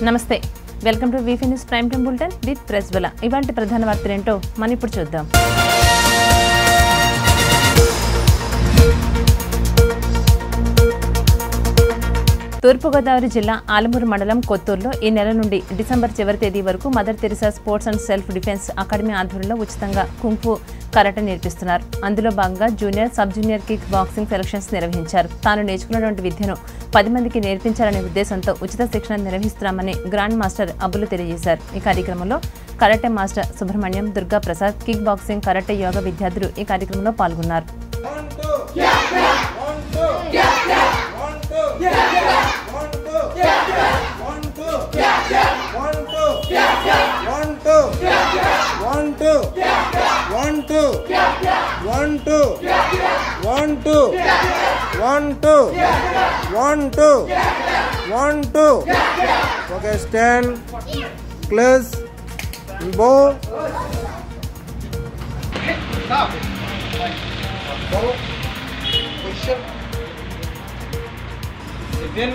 నమస్తే welcome to వీఫీ news prime time bulletin with ప్రెస్ బల ఇవాళ ప్రధాన వార్తలు ఏంటో మనం ఇప్పుడు చూద్దాం తూర్పుగోదావరి జిల్లా ఆలమూరు మండలం కొత్తూరులో ఈ నెల నుండి డిసెంబర్ చివరి తేదీ వరకు mother Teresa sports and self defence academy ఆధ్వర్యంలో ఉచితంగా కుంఫు కరాటే నేర్పిస్తున్నారు అందులో భాగంగా junior sub junior kick boxing selections నిర్వహించారు తాను నేర్చుకున్నటువంటి విద్యను పది మందికి నేర్పించాలనే ఉద్దేశంతో ఉచిత శిక్షణ నిర్వహిస్తున్నామని గ్రాండ్ మాస్టర్ అబ్బులు తెలియజేశారు ఈ కార్యక్రమంలో karate master Subrahmanyam Durga Prasad kick boxing karate yoga విద్యార్థులు ఈ కార్యక్రమంలో పాల్గొన్నారు One, two. Yeah, yeah. One, two. Yeah, yeah. One, two. Yeah, yeah. One, two. Yeah, yeah. One, two. Yeah, yeah. One, two. Yeah, yeah. One, two. Yeah, yeah. One, two. Yeah, yeah. One, two. Yeah, yeah. One, two. Yeah, yeah. One, two. Yeah, yeah. One, two. Yeah, yeah. One, two. Yeah, yeah. One, two. Yeah, yeah. Okay, stand. Close. Bow. Go. Position. Again.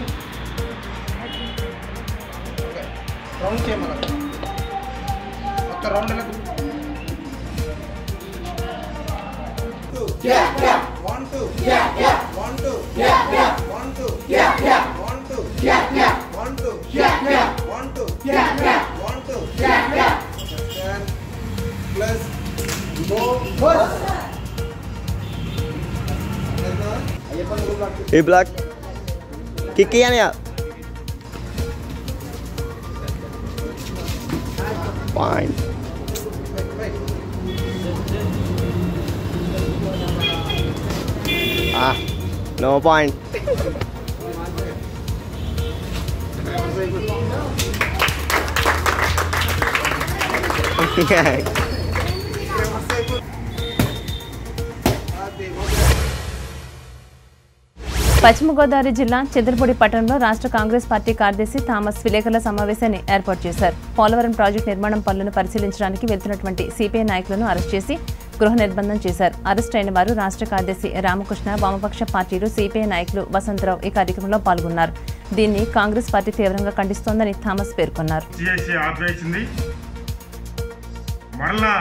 Okay. Round camera. మొత్తం round ఎలా Yeah, yeah. One, two. Yeah, yeah. One, two. Yeah, yeah. One, two. Yeah, yeah. One, two. Yeah, yeah. One, two. Yeah, yeah. One, two. Yeah, yeah. One, two. Yeah, yeah. Stand. Plus. Go. First. ఈ block kick ఇయ్యాను point no point Paschima Godavari జిల్లా చంద్రపూడి పట్టణంలో రాష్ట్ర Congress party కార్యదర్శి Thomas విలేకరుల సమావేశాన్ని ఏర్పాటు చేశారు పోలవరం ప్రాజెక్టు నిర్మాణం పనులను పరిశీలించడానికి వెళ్తున్నటువంటి సిపిఐ నాయకులను అరెస్ట్ చేసి గృహ నిర్బంధం చేశారు అరెస్ట్ అయిన వారు రాష్ట్ర కార్యదర్శి రామకృష్ణ వామపక్ష పార్టీలు సిపిఐ నాయకులు వసంతరావు ఈ కార్యక్రమంలో పాల్గొన్నారు దీన్ని కాంగ్రెస్ పార్టీ తీవ్రంగా ఖండిస్తోందని థామస్ పేర్కొన్నారు చేసి ఆపేసింది మరలా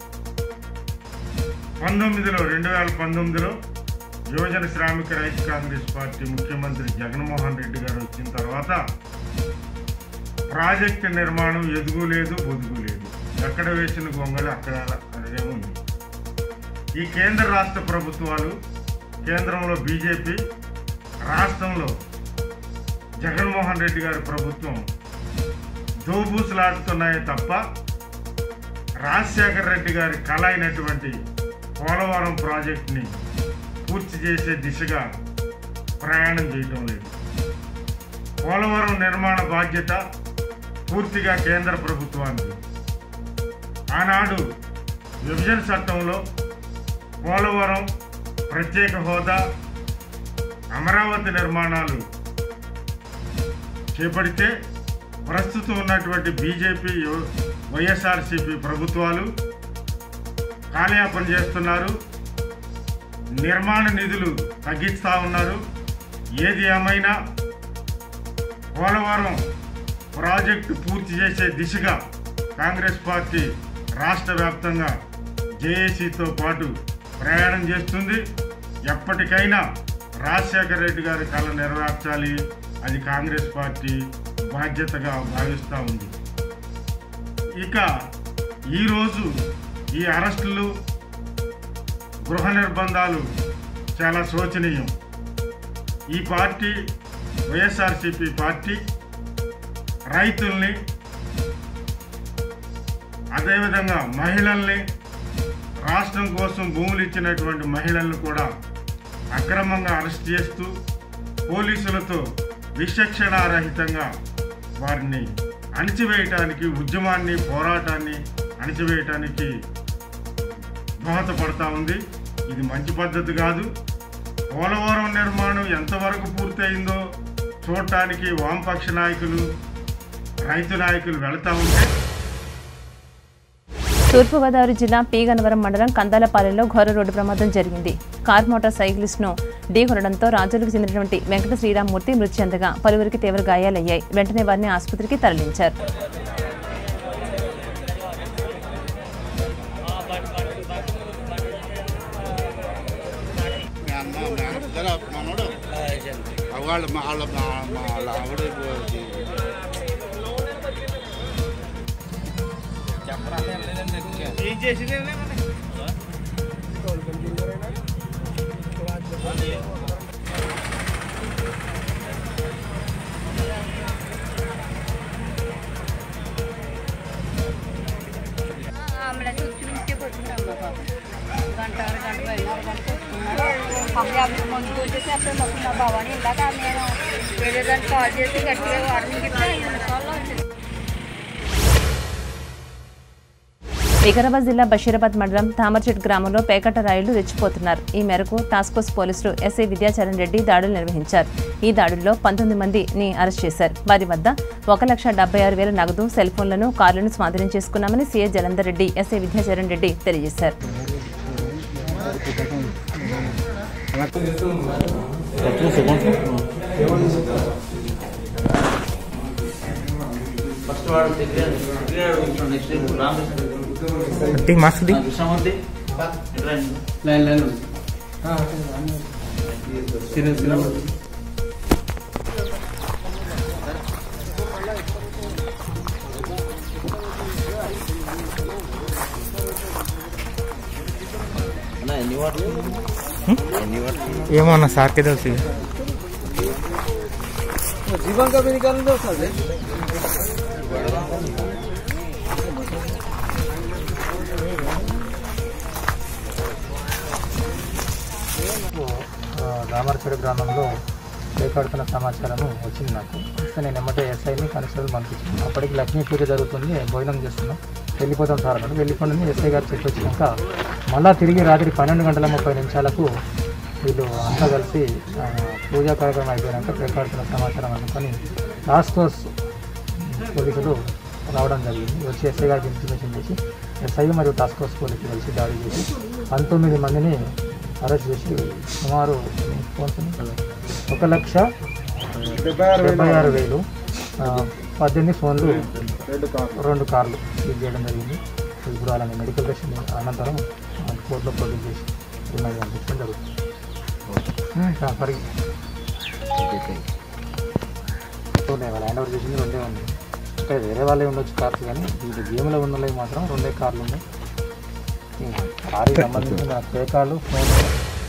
పంతొమ్మిదిలో రెండు వేల పంతొమ్మిదిలో యువజన శ్రామిక రైతు కాంగ్రెస్ పార్టీ ముఖ్యమంత్రి జగన్మోహన్ రెడ్డి గారు వచ్చిన తర్వాత ప్రాజెక్టు నిర్మాణం ఎదుగు లేదు బొదుగు లేదు ఎక్కడ వేసిన గొంగళి అక్కడ అలాగే ఉంది ఈ కేంద్ర రాష్ట్ర ప్రభుత్వాలు కేంద్రంలో బీజేపీ రాష్ట్రంలో జగన్మోహన్ రెడ్డి గారి ప్రభుత్వం దోబూసులాడుతున్నాయి తప్ప రాజశేఖర రెడ్డి గారి కళ అయినటువంటి పోలవరం ప్రాజెక్టుని పూర్తి చేసే దిశగా ప్రయాణం చేయటం లేదు పోలవరం నిర్మాణ బాధ్యత పూర్తిగా కేంద్ర ప్రభుత్వానికి ఆనాడు విభజన చట్టంలో పోలవరం ప్రత్యేక హోదా అమరావతి నిర్మాణాలు చేపడితే ప్రస్తుతం ఉన్నటువంటి బీజేపీ వైఎస్ఆర్సీపీ ప్రభుత్వాలు కాలయాపన చేస్తున్నారు నిర్మాణ నిధులు తగ్గిస్తూ ఉన్నారు ఏది ఏమైనా పోలవరం ప్రాజెక్టు పూర్తి చేసే దిశగా కాంగ్రెస్ పార్టీ రాష్ట్ర వ్యాప్తంగా జేఏసీతో పాటు ప్రయాణం చేస్తుంది ఎప్పటికైనా రాజశేఖర రెడ్డి గారి కళ నెరవేర్చాలి అది కాంగ్రెస్ పార్టీ బాధ్యతగా భావిస్తూ ఉంది ఇక ఈరోజు ఈ అరెస్టులు గృహ నిర్బంధాలు చాలా శోచనీయం ఈ పార్టీ వైఎస్ఆర్సిపి పార్టీ రైతుల్ని అదేవిధంగా మహిళల్ని రాష్ట్రం కోసం భూములు ఇచ్చినటువంటి మహిళలను కూడా అక్రమంగా అరెస్ట్ చేస్తూ పోలీసులతో విచక్షణారహితంగా వారిని అణిచివేయటానికి ఉద్యమాన్ని పోరాటాన్ని అణిచివేయటానికి దోహదపడతా ఉంది ఇది మంచి పద్ధతి కాదు పోలవరం నిర్మాణం ఎంతవరకు పూర్తయిందో చూడటానికి వామపక్ష నాయకులు రైతు నాయకులు వెళతా ఉంటే తూర్పుగోదావరి జిల్లా పీ గన్నవరం మండలం కందాలపాలెంలో ఘోర రోడ్డు ప్రమాదం జరిగింది కార్ మోటార్ సైకిలిస్ట్ను ఢీకొనడంతో రాజులకు చెందినటువంటి వెంకట శ్రీరామ్మూర్తి మృతి చెందగా పలువురికి తీవ్ర గాయాలయ్యాయి వెంటనే వారిని ఆసుపత్రికి తరలించారు మీ అన్న మీ అన్న జర మనోడు వాళ్ళ మా వాళ్ళ మా మా వాళ్ళ ఆవిడ ఇది ఏం చేసింది ఆమె చూసి కొట్టుకున్నాం బాబు గంట గంట పైన గంట కొట్టుకున్నాడు అప్పుడు అప్పుడు ముందుకు వచ్చేసి అప్పుడు మొత్తం నా భవాని ఇందాక నేను వేరే దాన్ని కాల్ చేసి గట్టిగా వార్నింగ్ ఇస్తే ఐదు నిమిషాల్లో వచ్చింది వికారాబాద్ జిల్లా బషీరాబాద్ మండలం తామర్చెట్ గ్రామంలో పేకట రాయులు రెచ్చిపోతున్నారు ఈ మేరకు టాస్క్ ఫోర్స్ పోలీసులు ఎస్ఐ విద్యాచరణ్ రెడ్డి దాడులు నిర్వహించారు ఈ దాడుల్లో పంతొమ్మిది మందిని అరెస్ట్ చేశారు వారి వద్ద ఒక లక్ష డెబ్బై ఆరు వేల నగదు సెల్ ఫోన్లను కార్లను స్వాధీనం చేసుకున్నామని సీఏ జలంధర్ రెడ్డి ఎస్ఐ విద్యాచరణ్ రెడ్డి తెలియజేశారు mask the line line serious ఏమో అన్న సార్కే తెలుసు ఇక. రామర్పేట గ్రామంలో చేపడుతున్న సమాచారం వచ్చింది నాకు వస్తే నేను ఎమ్మటే ఎస్ఐని కానిస్టేబుల్ పంపించాను అప్పటికి లక్ష్మీ పూజ జరుగుతుంది భోజనం చేస్తున్నాం వెళ్ళిపోతాం సార్ అన్నాడు వెళ్ళిపోండి ఎస్ఐ గారు చెప్పి వచ్చినాక మళ్ళా తిరిగి రాత్రి పన్నెండు గంటల ముప్పై నిమిషాలకు వీళ్ళు అంతా కలిసి ఆ, పూజా కార్యక్రమం అయిపోయాక చేపడుతున్న సమాచారం అనుకొని టాస్క్ ఫోర్స్ పోలీసులు రావడం జరిగింది వచ్చి ఎస్ఐ గారికి ఇన్ఫర్మేషన్ చేసి ఎస్ఐ మరియు టాస్క్ ఫోర్స్ పోలీసులు కలిసి దాడి చేసి పంతొమ్మిది మందిని అరెస్ట్ చేసి సుమారు ఒక లక్ష డెబ్బై ఆరు వేలు ఆ, పద్దెనిమిది ఫోన్లు రెండు కార్లు సీజ్ చేయడం జరిగింది ఇప్పుడు వాళ్ళని మెడికల్ టెస్ట్ అనంతరం ఆ, కోర్టులో ప్రొడ్యూస్ చేసి రిమైండ్ పంపించడం జరుగుతుంది ట్రాన్స్ఫర్ వాళ్ళ హ్యాండ్ ఓవర్ చేసింది రెండే ఉంది అంటే వేరే వాళ్ళే ఉండొచ్చు కార్లు కానీ వీళ్ళు గేమ్లో ఉన్న వాళ్ళవి మాత్రం రెండే కార్లు ఉన్నాయి కారుకి సంబంధించిన పేకాలు ఫోన్లు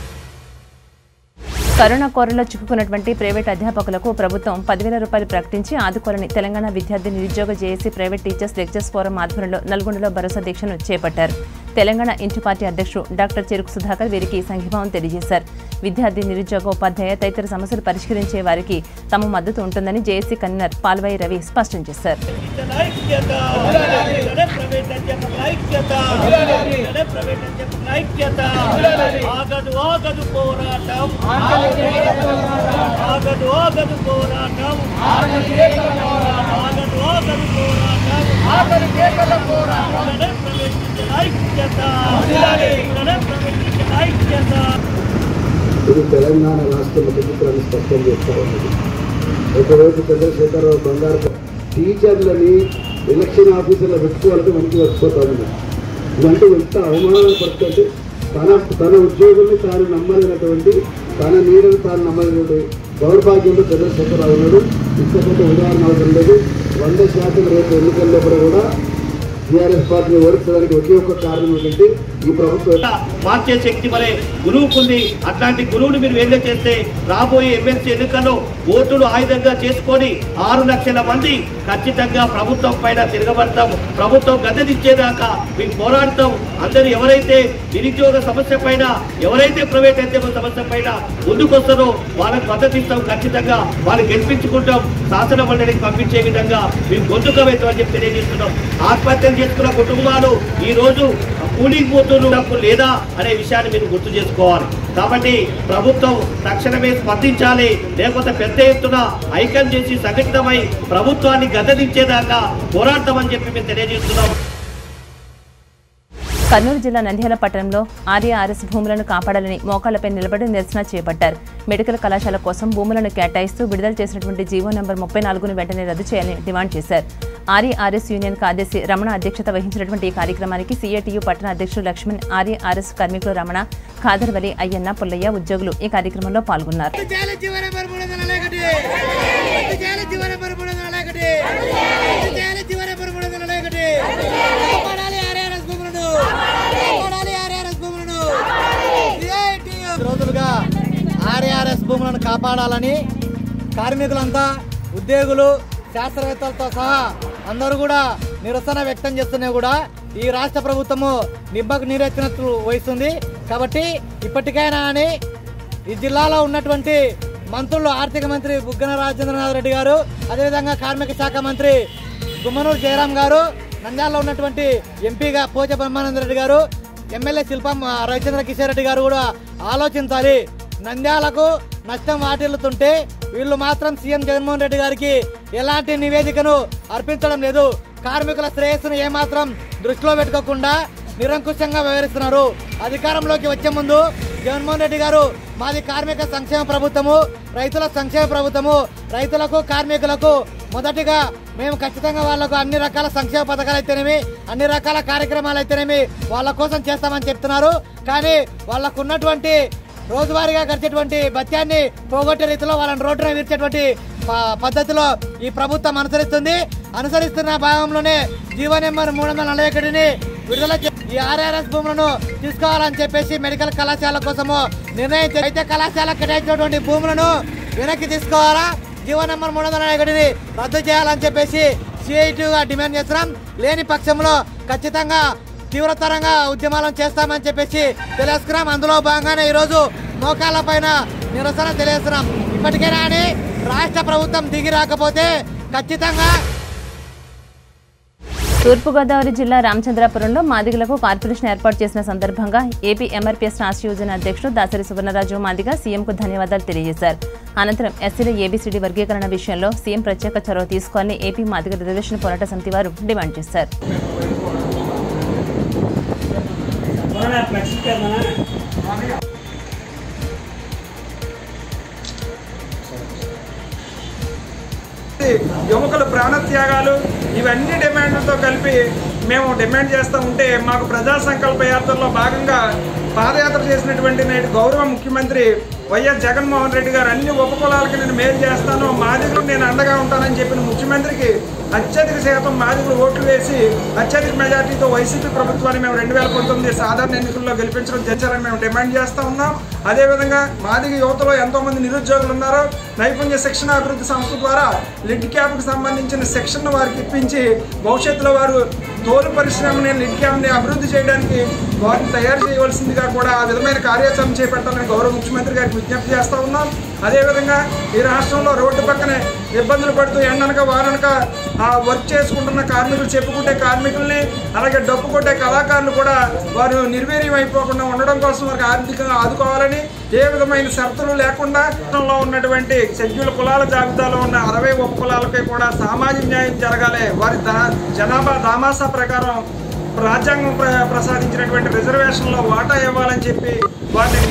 కరోనా కోరలో చిక్కుకున్నటువంటి ప్రైవేట్ అధ్యాపకులకు ప్రభుత్వం పదివేల రూపాయలు ప్రకటించి ఆదుకోవాలని తెలంగాణ విద్యార్థి నిరుద్యోగ JAC private teachers lectures forum ఆధ్వర్యంలో నల్గొండలో భరోసా దీక్షను చేపట్టారు తెలంగాణ ఇంటి పార్టీ అధ్యక్షుడు డాక్టర్ చెరుకు సుధాకర్ వీరికి సంఘీభావం తెలియజేశారు విద్యార్థి నిరుద్యోగ ఉపాధ్యాయ తదితర సమస్యలు పరిష్కరించే వారికి తమ మద్దతు ఉంటుందని జేఏసీ కన్వీనర్ పాల్వాయి రవి స్పష్టం చేశారు ఆగదు ఆగదు పోరాటం ఆగదు ఆగదు పోరాటం ఆగదు ఆగదు పోరాటం ఆగదు కేకల పోరాటం ప్రవేశించిన ఐక్యత ప్రవేశించిన ఐక్యత ఇది తెలంగాణ రాష్ట్ర ముఖ్యమంత్రి స్పష్టం చేస్తా ఉన్నది ఒకవైపు చంద్రశేఖరరావు బంగారు టీచర్లని ఎలక్షన్ ఆఫీసర్లో పెట్టుకోవాలంటే మనకి వచ్చిపోతా ఉన్నారు ఇదంటే ఎంత అవమానాలు పడుతుంటే తన తన ఉద్యోగుల్ని తాను నమ్మలేనటువంటి తన నీడను తాను నమ్మలేనటువంటి దౌర్భాగ్యంలో చంద్రశేఖరరావు ఉన్నాడు ఇంతకంటే ఉదాహరణ అవసరం లేదు వంద శాతం రేపు ఎన్నికల్లో కూడా టీఆర్ఎస్ పార్టీని ఓడించడానికి ఒకే ఒక్క కారణం ఏంటంటే ఈ ప్రభుత్వం మార్చే శక్తి మరే గురువుకుంది అట్లాంటి గురువుని మీరు వేరే చేస్తే రాబోయే ఎమ్మెల్సీ ఎన్నికల్లో ఓటులు ఆయుధంగా చేసుకొని ఆరు లక్షల మంది ఖచ్చితంగా ప్రభుత్వం పైన తిరగబడతాం ప్రభుత్వం గద్దెదిచ్చేదాకా మేము పోరాడతాం అందరూ ఎవరైతే నిరుద్యోగ సమస్య పైన ఎవరైతే ప్రైవేట్ ఉద్యోగ సమస్య పైన ముందుకొస్తారో వాళ్ళకి మద్దతు ఇస్తాం ఖచ్చితంగా వాళ్ళు గెలిపించుకుంటాం శాసన మండలికి పంపించే విధంగా మేము గొంతుకమవుతామని చెప్పి తెలియజేస్తున్నాం ఆత్మహత్యలు చేసుకున్న కుటుంబాలు ఈ రోజు కూలింగ్ పోతున్నారు డబ్బు లేదా అనే విషయాన్ని మీరు గుర్తు చేసుకోవాలి కాబట్టి ప్రభుత్వం తక్షణమే స్పందించాలి లేకపోతే పెద్ద ఎత్తున ఐక్యం చేసి సంఘటితమై ప్రభుత్వాన్ని గద్దదించేదాకా పోరాడతామని చెప్పి మేము తెలియజేస్తున్నాం కర్నూలు జిల్లా నంద్యాల పట్టణంలో ఆర్ఏఆర్ఎస్ భూములను కాపాడాలని మోకాళ్లపై నిలబడి నిరసన చేపట్టారు మెడికల్ కళాశాల కోసం భూములను కేటాయిస్తూ విడుదల చేసినటువంటి జీవో నంబర్ ముప్పై నాలుగును వెంటనే రద్దు చేయాలని డిమాండ్ చేశారు ఆర్ఏఆర్ఎస్ యూనియన్ కార్యదర్శి రమణ అధ్యక్షత వహించినటువంటి ఈ కార్యక్రమానికి సీఐటియు పట్టణ అధ్యక్షుడు లక్ష్మణ్ ఆర్ఏఆర్ఎస్ కార్మికులు రమణ ఖాదర్ వలి అయ్యన్న పుల్లయ్య ఉద్యోగులు ఈ కార్యక్రమంలో పాల్గొన్నారు రోజులుగా ఆర్ఏఆర్ఎస్ భూములను కాపాడాలని కార్మికులంతా ఉద్యోగులు శాస్త్రవేత్తలతో సహా అందరూ కూడా నిరసన వ్యక్తం చేస్తున్నా కూడా ఈ రాష్ట్ర ప్రభుత్వము నిబ్బకు నీరెత్తినట్లు వహిస్తుంది కాబట్టి ఇప్పటికైనా అని ఈ జిల్లాలో ఉన్నటువంటి మంత్రులు ఆర్థిక మంత్రి బుగ్గన రాజేంద్రనాథ్ రెడ్డి గారు అదేవిధంగా కార్మిక శాఖ మంత్రి గుమ్మనూరు జయరాం గారు నంద్యాలలో ఉన్నటువంటి ఎంపీగా పోచ బ్రహ్మానంద రెడ్డి గారు ఎమ్మెల్యే శిల్పం ఆ, రవిచంద్ర కిషోర్ రెడ్డి గారు కూడా ఆలోచించాలి నంద్యాలకు నష్టం వాటిల్లుతుంటే వీళ్ళు మాత్రం సీఎం జగన్మోహన్ రెడ్డి గారికి ఎలాంటి నివేదికను అర్పించడం లేదు కార్మికుల శ్రేయస్సును ఏమాత్రం దృష్టిలో పెట్టుకోకుండా నిరంకుశంగా వ్యవహరిస్తున్నారు అధికారంలోకి వచ్చే ముందు జగన్మోహన్ రెడ్డి గారు మాది కార్మిక సంక్షేమ ప్రభుత్వము రైతుల సంక్షేమ ప్రభుత్వము రైతులకు కార్మికులకు మొదటిగా మేము ఖచ్చితంగా వాళ్లకు అన్ని రకాల సంక్షేమ పథకాలు అయితేనేమి అన్ని రకాల కార్యక్రమాలు అయితేనేమి వాళ్ళ కోసం చేస్తామని చెప్తున్నారు కానీ వాళ్ళకు ఉన్నటువంటి రోజువారీగా గడిచేటువంటి భత్యాన్ని పోగొట్టే రీతిలో వాళ్ళని రోడ్డున వీర్చేటువంటి ప- పద్ధతిలో ఈ ప్రభుత్వం అనుసరిస్తుంది అనుసరిస్తున్న భాగంలోనే జీవో నెంబర్ మూడు వందల నలభై ఒకటిని విడుదల చే- ఈ ఆర్ఆర్ఎస్ భూములను తీసుకోవాలని చెప్పేసి మెడికల్ కళాశాల కోసము నిర్ణయం చే- అయితే కళాశాల కేటాయించినటువంటి భూములను వెనక్కి తీసుకోవాలా జీవో నెంబర్ మూడు వందల నలభై ఒకటిని రద్దు చేయాలని చెప్పేసి సిఐటిగా డిమాండ్ చేస్తున్నాం లేని పక్షంలో ఖచ్చితంగా తీవ్రతరంగా ఉద్యమాలను చేస్తామని చెప్పేసి తెలియజేస్తున్నాం అందులో భాగంగానే ఈరోజు మోకాళ్ళ పైన నిరసన తెలియజేస్తున్నాం ఇప్పటికైనా అని రాష్ట్ర ప్రభుత్వం దిగి రాకపోతే ఖచ్చితంగా తూర్పుగోదావరి జిల్లా రామచంద్రాపురంలో మాదిగలకు కార్పొరేషన్ ఏర్పాటు చేసిన సందర్భంగా ఏపీ ఎంఆర్పీఎస్ రాష్ట్ర యోజన అధ్యక్షుడు దాసరి సువర్ణరాజు మాదిగ సీఎంకు ధన్యవాదాలు తెలియజేశారు అనంతరం ఎస్సీల ఏబీసీడీ వర్గీకరణ విషయంలో సీఎం ప్రత్యేక చొరవ తీసుకోవాలని ఏపీ మాదిగ రిజర్వేషన్ పోరాట సమితి వారు డిమాండ్ చేశారు యువకుల ప్రాణత్యాగాలు ఇవన్నీ డిమాండ్లతో కలిపి మేము డిమాండ్ చేస్తూ ఉంటే మాకు ప్రజా సంకల్ప యాత్రలో భాగంగా పాదయాత్ర చేసినటువంటి నేటి గౌరవ ముఖ్యమంత్రి వైఎస్ జగన్మోహన్ రెడ్డి గారు అన్ని ఉపకులాలకి నేను మేలు చేస్తాను మాదిగులు నేను అండగా ఉంటానని చెప్పిన ముఖ్యమంత్రికి అత్యధిక శాతం మాదిగులు ఓట్లు వేసి అత్యధిక మెజార్టీతో వైసీపీ ప్రభుత్వాన్ని మేము రెండు వేల పంతొమ్మిది సాధారణ ఎన్నికల్లో గెలిపించడం చేశారని మేము డిమాండ్ చేస్తూ ఉన్నాం అదేవిధంగా మాదిగ యువతలో ఎంతో మంది నిరుద్యోగులు ఉన్నారు నైపుణ్య శిక్షణ అభివృద్ధి సంస్థ ద్వారా లిడ్ క్యాప్కి సంబంధించిన శిక్షణ వారికి ఇప్పించి భవిష్యత్తులో వారు తోలు పరిశ్రమని లిడ్ క్యాప్ని అభివృద్ధి చేయడానికి వారిని తయారు చేయవలసిందిగా కూడా ఆ విధమైన కార్యాచరణ చేపట్టాలని గౌరవ ముఖ్యమంత్రి గారికి విజ్ఞప్తి చేస్తూ ఉన్నాం అదేవిధంగా ఈ రాష్ట్రంలో రోడ్డు పక్కనే ఇబ్బందులు పడుతూ ఎండనక వారనక ఆ వర్క్ చేసుకుంటున్న కార్మికులు చెప్పుకుంటే కార్మికుల్ని అలాగే డబ్బు కొట్టే కళాకారులు కూడా వారు నిర్వీర్యం అయిపోకుండా ఉండడం కోసం వారికి ఆర్థికంగా ఆదుకోవాలని ఏ విధమైన షరతులు లేకుండా రాష్ట్రంలో ఉన్నటువంటి షెడ్యూల్ కులాల జాబితాలో ఉన్న అరవై ఉప కులాలకి కూడా సామాజిక న్యాయం జరగాలి వారి దా- జనాభా దామాసా ప్రకారం రాజ్యాంగం ప్ర- ప్రసాదించినటువంటి రిజర్వేషన్లో వాటా ఇవ్వాలని చెప్పి వారిని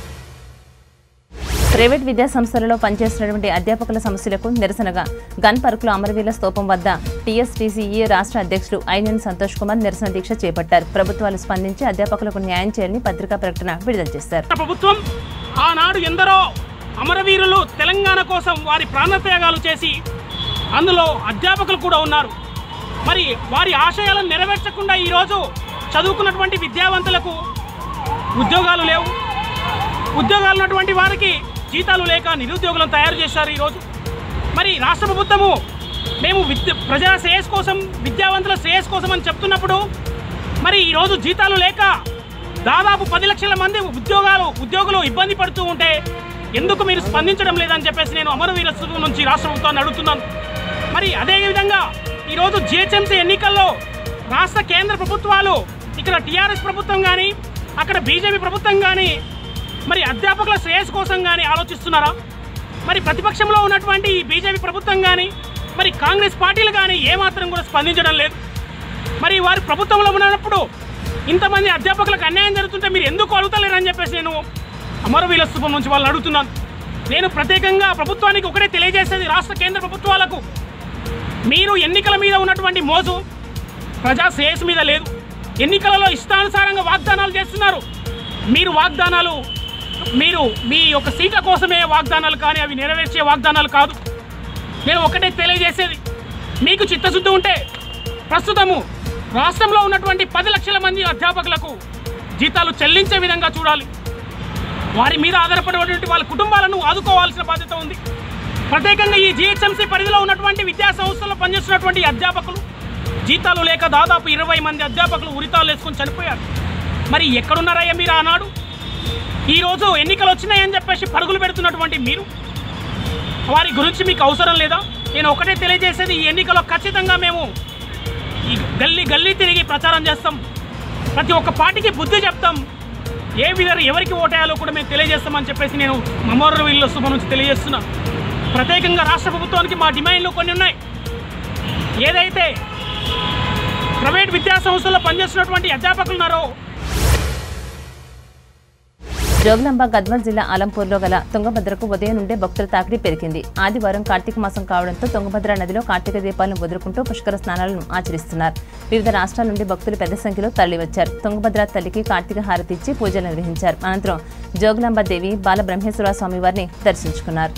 ప్రైవేట్ విద్యా సంస్థలలో పనిచేస్తున్నటువంటి అధ్యాపకుల సమస్యలకు నిరసనగా గన్ పరుకుల అమరవీల స్తూపం వద్ద టీఎస్టీసీఈ రాష్ట్ర అధ్యక్షుడు ఐనన్ సంతోష్ కుమార్ నిరసన దీక్ష చేపట్టారు ప్రభుత్వాలు స్పందించి అధ్యాపకులకు న్యాయం చేయాలని పత్రికా ప్రకటన విడుదల చేశారు ప్రభుత్వం ఆనాడు ఎందరో అమరవీరులు తెలంగాణ కోసం వారి ప్రాణత్యాగాలు చేసి అందులో అధ్యాపకులు కూడా ఉన్నారు మరి వారి ఆశయాలను నెరవేర్చకుండా ఈరోజు చదువుకున్నటువంటి విద్యావంతులకు ఉద్యోగాలు లేవు ఉద్యోగాలు ఉన్నటువంటి వారికి జీతాలు లేక నిరుద్యోగులను తయారు చేశారు ఈరోజు మరి రాష్ట్ర ప్రభుత్వము మేము విద్య ప్రజల శ్రేయస్ కోసం విద్యావంతుల శ్రేయస్ కోసం అని చెప్తున్నప్పుడు మరి ఈరోజు జీతాలు లేక దాదాపు పది లక్షల మంది ఉద్యోగాలు ఉద్యోగులు ఇబ్బంది పడుతూ ఉంటే ఎందుకు మీరు స్పందించడం లేదని చెప్పేసి నేను అమరవీర స్థూపం నుంచి రాష్ట్ర ప్రభుత్వాన్ని అడుగుతున్నాను మరి అదేవిధంగా ఈరోజు జిహెచ్ఎంసీ ఎన్నికల్లో రాష్ట్ర కేంద్ర ప్రభుత్వాలు ఇక్కడ టీఆర్ఎస్ ప్రభుత్వం కానీ అక్కడ బీజేపీ ప్రభుత్వం కానీ మరి అధ్యాపకుల శ్రేయస్ కోసం కానీ ఆలోచిస్తున్నారా మరి ప్రతిపక్షంలో ఉన్నటువంటి ఈ బీజేపీ ప్రభుత్వం కానీ మరి కాంగ్రెస్ పార్టీలు కానీ ఏమాత్రం కూడా స్పందించడం లేదు మరి వారి ప్రభుత్వంలో ఉన్నప్పుడు ఇంతమంది అధ్యాపకులకు అన్యాయం జరుగుతుంటే మీరు ఎందుకు అడుగుతలేరని చెప్పేసి నేను అమరవీల స్థూపం నుంచి వాళ్ళని అడుగుతున్నాను నేను ప్రత్యేకంగా ప్రభుత్వానికి ఒకటే తెలియజేసేది రాష్ట్ర కేంద్ర ప్రభుత్వాలకు మీరు ఎన్నికల మీద ఉన్నటువంటి మోజు ప్రజా శ్రేయస్సు మీద లేదు ఎన్నికలలో ఇష్టానుసారంగా వాగ్దానాలు చేస్తున్నారు మీరు వాగ్దానాలు మీరు మీ యొక్క సీట్ల కోసమే వాగ్దానాలు కానీ అవి నెరవేర్చే వాగ్దానాలు కాదు నేను ఒకటే తెలియజేసేది మీకు చిత్తశుద్ధి ఉంటే ప్రస్తుతము రాష్ట్రంలో ఉన్నటువంటి పది లక్షల మంది అధ్యాపకులకు జీతాలు చెల్లించే విధంగా చూడాలి వారి మీద ఆధారపడినటువంటి వాళ్ళ కుటుంబాలను ఆదుకోవాల్సిన బాధ్యత ఉంది ప్రత్యేకంగా ఈ జిహెచ్ఎంసీ పరిధిలో ఉన్నటువంటి విద్యా సంస్థల్లో పనిచేస్తున్నటువంటి అధ్యాపకులు జీతాలు లేక దాదాపు ఇరవై మంది అధ్యాపకులు ఉరితాలు వేసుకొని చనిపోయారు మరి ఎక్కడున్నారయ్యా మీరు ఆనాడు ఈరోజు ఎన్నికలు వచ్చినాయని చెప్పేసి పరుగులు పెడుతున్నటువంటి మీరు వారి గురించి మీకు అవసరం లేదా నేను ఒకటే తెలియజేసేది ఈ ఎన్నికలో ఖచ్చితంగా మేము ఈ గల్లీ గల్లీ తిరిగి ప్రచారం చేస్తాం ప్రతి ఒక్క పార్టీకి బుద్ధి చెప్తాం ఏ విధంగా ఎవరికి ఓటేయాలో కూడా మేము తెలియజేస్తామని చెప్పేసి నేను మమోర వీళ్ళ శుభ నుంచి తెలియజేస్తున్నా ప్రత్యేకంగా రాష్ట్ర ప్రభుత్వానికి మా డిమాండ్లు కొన్ని ఉన్నాయి ఏదైతే ప్రైవేట్ విద్యా సంస్థల్లో పనిచేస్తున్నటువంటి అధ్యాపకులు ఉన్నారో జోగులాంబ గద్వాల్ జిల్లా ఆలంపూర్లో గల తుంగభద్రకు ఉదయం నుండే భక్తుల తాకిడి పెరిగింది ఆదివారం కార్తీక మాసం కావడంతో తుంగభద్ర నదిలో కార్తీక దీపాలను వదులుకుంటూ పుష్కర స్నానాలను ఆచరిస్తున్నారు వివిధ రాష్ట్రాల నుండి భక్తులు పెద్ద సంఖ్యలో తరలివచ్చారు తుంగభద్ర తల్లికి కార్తీక హారతి ఇచ్చి పూజలు నిర్వహించారు అనంతరం జోగులాంబ దేవి బాలబ్రహ్మేశ్వర స్వామి వారిని దర్శించుకున్నారు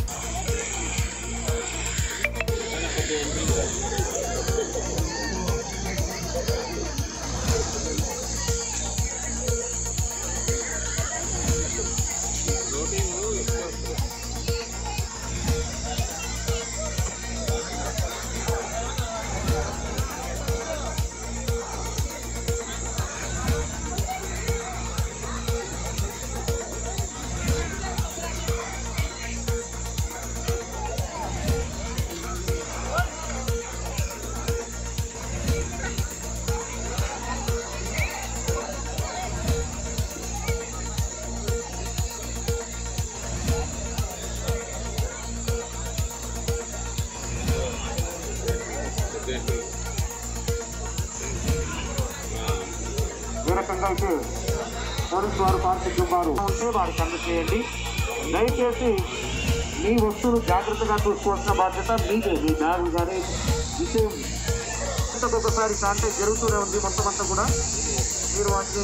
ఏ రకంగా అయితే పోలీసు వారు కార్మికులు వారు ఉంటే వారికి అందజేయండి దయచేసి మీ వస్తువులు జాగ్రత్తగా చూసుకోవాల్సిన బాధ్యత మీదే మీ బ్యాగులు కానీ విషయం ఒకసారి కాంటాక్ట్ జరుగుతూనే ఉంది మొత్తం అంతా కూడా మీరు వాటిని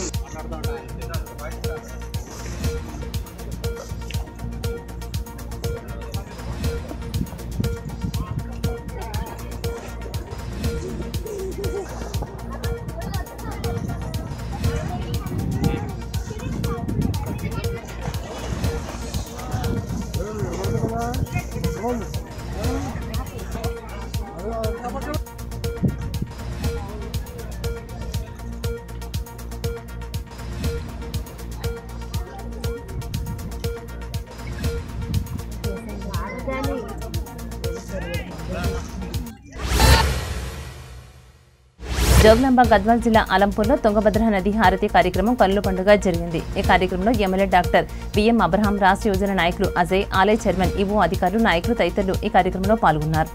జోగులాంబ గద్వాల్ జిల్లా ఆలంపూర్లో తుంగభద్ర నది హారతి కార్యక్రమం కన్నుల పండుగ జరిగింది ఈ కార్యక్రమంలో ఎమ్మెల్యే డాక్టర్ బిఎం అబ్రహాం రాష్ట్ర యోజన నాయకులు అజయ్ ఆలయ చైర్మన్ ఈవో అధికారులు నాయకులు తదితరులు ఈ కార్యక్రమంలో పాల్గొన్నారు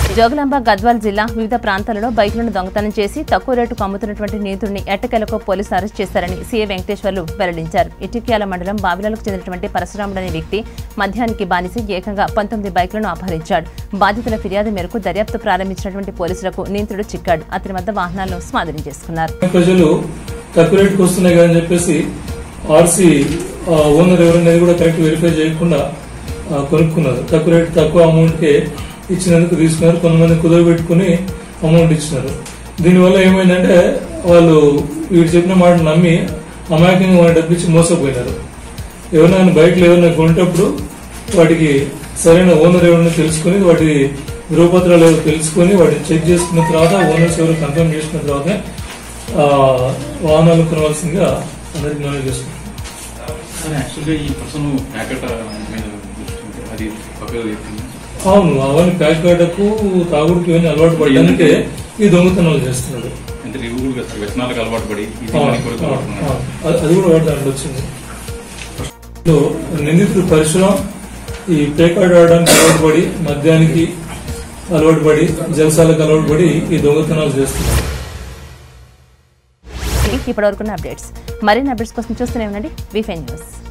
జోగులాంబ గద్వాల్ జిల్లా వివిధ ప్రాంతాలలో బైకులను దొంగతనం చేసి తక్కువ రేటుకు అమ్ముతున్నటువంటి నిందితుడిని ఎట్టకేలకు పోలీసులు అరెస్ట్ చేశారని సీఏ వెంకటేశ్వర్లు వెల్లడించారు ఇటిక్యాల మండలం బావిలాలకు చెందినటువంటి పరశురాముడు అనే వ్యక్తి మద్యానికి బానిసి ఏకంగా పంతొమ్మిది బైకులను అపహరించాడు బాధితుల ఫిర్యాదు మేరకు దర్యాప్తు ప్రారంభించినటువంటి పోలీసులకు నిందితుడు చిక్కాడు అతని వద్ద వాహనాలను స్వాధీనం చేసుకున్నారు ప్రజలు తక్కువ రేటుకి వస్తున్నాయి కదా అని చెప్పేసి ఆర్సీ ఓనర్ ఎవరనేది కూడా కరెక్ట్ వెరిఫై చేయకుండా ఆ, కొనుక్కున్నారు తక్కువ రేటు తక్కువ అమౌంట్కే ఇచ్చినందుకు తీసుకున్నారు కొంతమంది కుదరబెట్టుకుని అమౌంట్ ఇచ్చినారు దీనివల్ల ఏమైందంటే వాళ్ళు వీడు చెప్పిన మాట నమ్మి అమాయకంగా వాళ్ళ డబ్బు ఇచ్చి మోసపోయినారు ఎవరైనా బైక్లు ఎవరైనా కొనేటప్పుడు వాటికి సరైన ఓనర్ ఎవరైనా తెలుసుకుని వాటి ధృవపత్రాలు ఎవరు తెలుసుకొని వాటిని చెక్ చేసుకున్న తర్వాత ఓనర్స్ ఎవరు కన్ఫర్మ్ చేసుకున్న తర్వాత ఆ, వాహనాలు కొనవలసిందిగా అందరికి మనం చేసుకుంటాం యాక్చువల్గా ఈ పర్సన్ ప్యాకెట్ మీద కూర్చుంటే అది పక్కగా చెప్పింది అవును అవన్నీ ప్యాకెట్కు తాగుడికి ఇవన్నీ అలవాటు పడడానికే ఈ దొంగతనాలు చేస్తున్నాడు అంటే ఇవి కూడా అసలు వ్యసనాలకు అలవాటు పడి ఇది అవును, మన కొరకు అవును, వాడుతున్నాడు. అవును. అది- అది కూడా వాడు దాంట్లో వచ్చింది సో, నిందితుడు పరశురాం ఈ పేకాడు ఆడడానికి అలవాటు పడి మద్యానికి అలవాటు పడి జలసాలకు అలవాటు పడి ఈ దొంగతనాలు చేస్తున్నాడు ఇప్పటివరకున్న అప్డేట్స్ మరిన్ని అప్డేట్స్ కోసం చూస్తూనే ఉండండి వీఫై న్యూస్